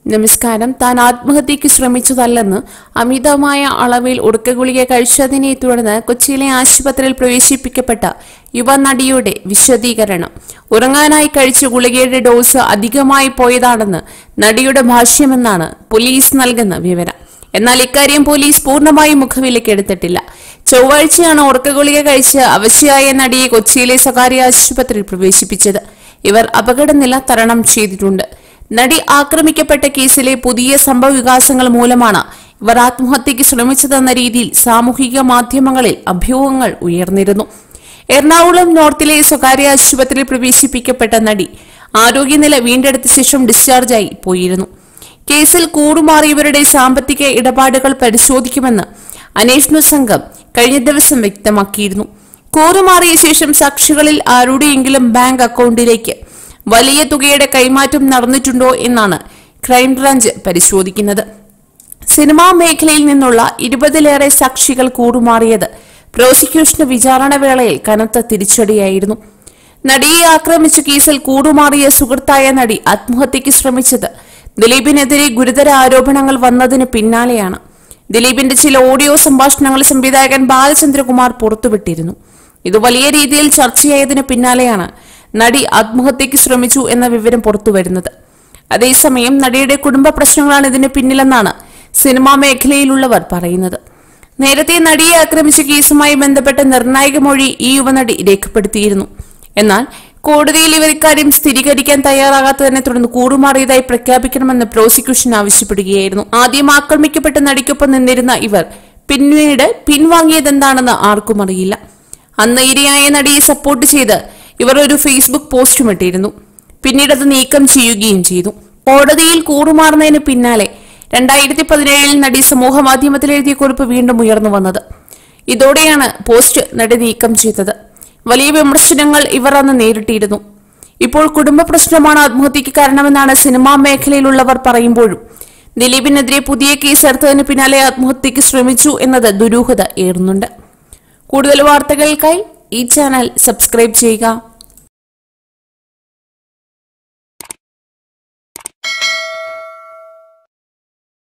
നമസ്കാരം താൻ ആത്മഹത്യയ്ക്ക് ശ്രമിച്ചതല്ലെന്ന് അമിതമായ അളവിൽ ഉടുക്ക ഗുളിക കഴിച്ചതിനെ തുടർന്ന് കൊച്ചിയിലെ ആശുപത്രിയിൽ പ്രവേശിപ്പിക്കപ്പെട്ട യുവനടിയുടെ വിശദീകരണം ഉറങ്ങാനായി കഴിച്ച ഗുളികയുടെ ഡോസ് അധികമായി പോയതാണെന്ന് നടിയുടെ ഭാഷ്യമെന്നാണ് പോലീസ് നൽകുന്ന വിവരം എന്നാൽ ഇക്കാര്യം പോലീസ് പൂർണ്ണമായും മുഖവിലക്കെടുത്തിട്ടില്ല ചൊവ്വാഴ്ചയാണ് ഉറക്ക ഗുളിക കഴിച്ച് അവശയായ നടിയെ കൊച്ചിയിലെ സ്വകാര്യ ആശുപത്രിയിൽ പ്രവേശിപ്പിച്ചത് ഇവർ അപകടനില തരണം ചെയ്തിട്ടുണ്ട് നടി ആക്രമിക്കപ്പെട്ട കേസിലെ പുതിയ സംഭവ വികാസങ്ങൾ മൂലമാണ് ഇവർ ആത്മഹത്യയ്ക്ക് ശ്രമിച്ചതെന്ന രീതിയിൽ സാമൂഹിക മാധ്യമങ്ങളിൽ അഭ്യൂഹങ്ങൾ ഉയർന്നിരുന്നു എറണാകുളം നോർത്തിലെ സ്വകാര്യ ആശുപത്രിയിൽ പ്രവേശിപ്പിക്കപ്പെട്ട നടി ആരോഗ്യനില വീണ്ടെടുത്ത ശേഷം ഡിസ്ചാർജായി പോയിരുന്നു കേസിൽ കൂടുമാറിയവരുടെ സാമ്പത്തിക ഇടപാടുകൾ പരിശോധിക്കുമെന്ന് അന്വേഷണ സംഘം കഴിഞ്ഞ ദിവസം വ്യക്തമാക്കിയിരുന്നു കൂറുമാറിയ ശേഷം സാക്ഷികളിൽ ആരുടെയെങ്കിലും ബാങ്ക് അക്കൗണ്ടിലേക്ക് വലിയ തുകയുടെ കൈമാറ്റം നടന്നിട്ടുണ്ടോ എന്നാണ് ക്രൈംബ്രാഞ്ച് പരിശോധിക്കുന്നത് സിനിമാ മേഖലയിൽ നിന്നുള്ള ഇരുപതിലേറെ സാക്ഷികൾ കൂടുമാറിയത് പ്രോസിക്യൂഷന് വിചാരണ വേളയിൽ കനത്ത തിരിച്ചടിയായിരുന്നു നടിയെ ആക്രമിച്ച കേസിൽ കൂടുമാറിയ സുഹൃത്തായ നടി ആത്മഹത്യയ്ക്ക് ശ്രമിച്ചത് ദിലീപിനെതിരെ ഗുരുതര ആരോപണങ്ങൾ വന്നതിന് പിന്നാലെയാണ് ദിലീപിന്റെ ചില ഓഡിയോ സംഭാഷണങ്ങൾ സംവിധായകൻ ബാലചന്ദ്രകുമാർ പുറത്തുവിട്ടിരുന്നു ഇത് വലിയ രീതിയിൽ ചർച്ചയായതിനു പിന്നാലെയാണ് നടി ആത്മഹത്യയ്ക്ക് ശ്രമിച്ചു എന്ന വിവരം പുറത്തുവരുന്നത് അതേസമയം നടിയുടെ കുടുംബ പ്രശ്നങ്ങളാണ് ഇതിന് പിന്നിലെന്നാണ് സിനിമാ മേഖലയിലുള്ളവർ പറയുന്നത് നേരത്തെ നടിയെ ആക്രമിച്ച കേസുമായി ബന്ധപ്പെട്ട നിർണായക മൊഴി ഈ യുവനടി രേഖപ്പെടുത്തിയിരുന്നു എന്നാൽ കോടതിയിൽ ഇവർ ഇക്കാര്യം സ്ഥിരീകരിക്കാൻ തയ്യാറാകാത്തതിനെ തുടർന്ന് കൂറുമാറിയതായി പ്രഖ്യാപിക്കണമെന്ന് പ്രോസിക്യൂഷൻ ആവശ്യപ്പെടുകയായിരുന്നു ആദ്യം ആക്രമിക്കപ്പെട്ട നടിക്കൊപ്പം നിന്നിരുന്ന ഇവർ പിന്നീട് പിൻവാങ്ങിയതെന്താണെന്ന് ആർക്കും അറിയില്ല അന്ന് ഇരയായ നടിയെ സപ്പോർട്ട് ചെയ്ത് ഇവർ ഒരു ഫേസ്ബുക്ക് പോസ്റ്റും ഇട്ടിരുന്നു പിന്നീട് അത് നീക്കം ചെയ്യുകയും ചെയ്തു കോടതിയിൽ കൂറുമാറുന്നതിന് പിന്നാലെ രണ്ടായിരത്തി പതിനേഴിൽ നടി സമൂഹ മാധ്യമത്തിൽ എഴുതിയ കുറിപ്പ് വീണ്ടും ഉയർന്നു വന്നത് ഇതോടെയാണ് പോസ്റ്റ് നടി നീക്കം ചെയ്തത് വലിയ വിമർശനങ്ങൾ ഇവർ അന്ന് നേരിട്ടിരുന്നു ഇപ്പോൾ കുടുംബ പ്രശ്നമാണ് ആത്മഹത്യക്ക് കാരണമെന്നാണ് സിനിമാ മേഖലയിലുള്ളവർ പറയുമ്പോഴും ദിലീപിനെതിരെ പുതിയ കേസ് എടുത്തതിന് പിന്നാലെ ആത്മഹത്യക്ക് ശ്രമിച്ചു എന്നത് ദുരൂഹത ഏറുന്നുണ്ട് കൂടുതൽ വാർത്തകൾക്കായി ഈ ചാനൽ സബ്സ്ക്രൈബ് ചെയ്യുക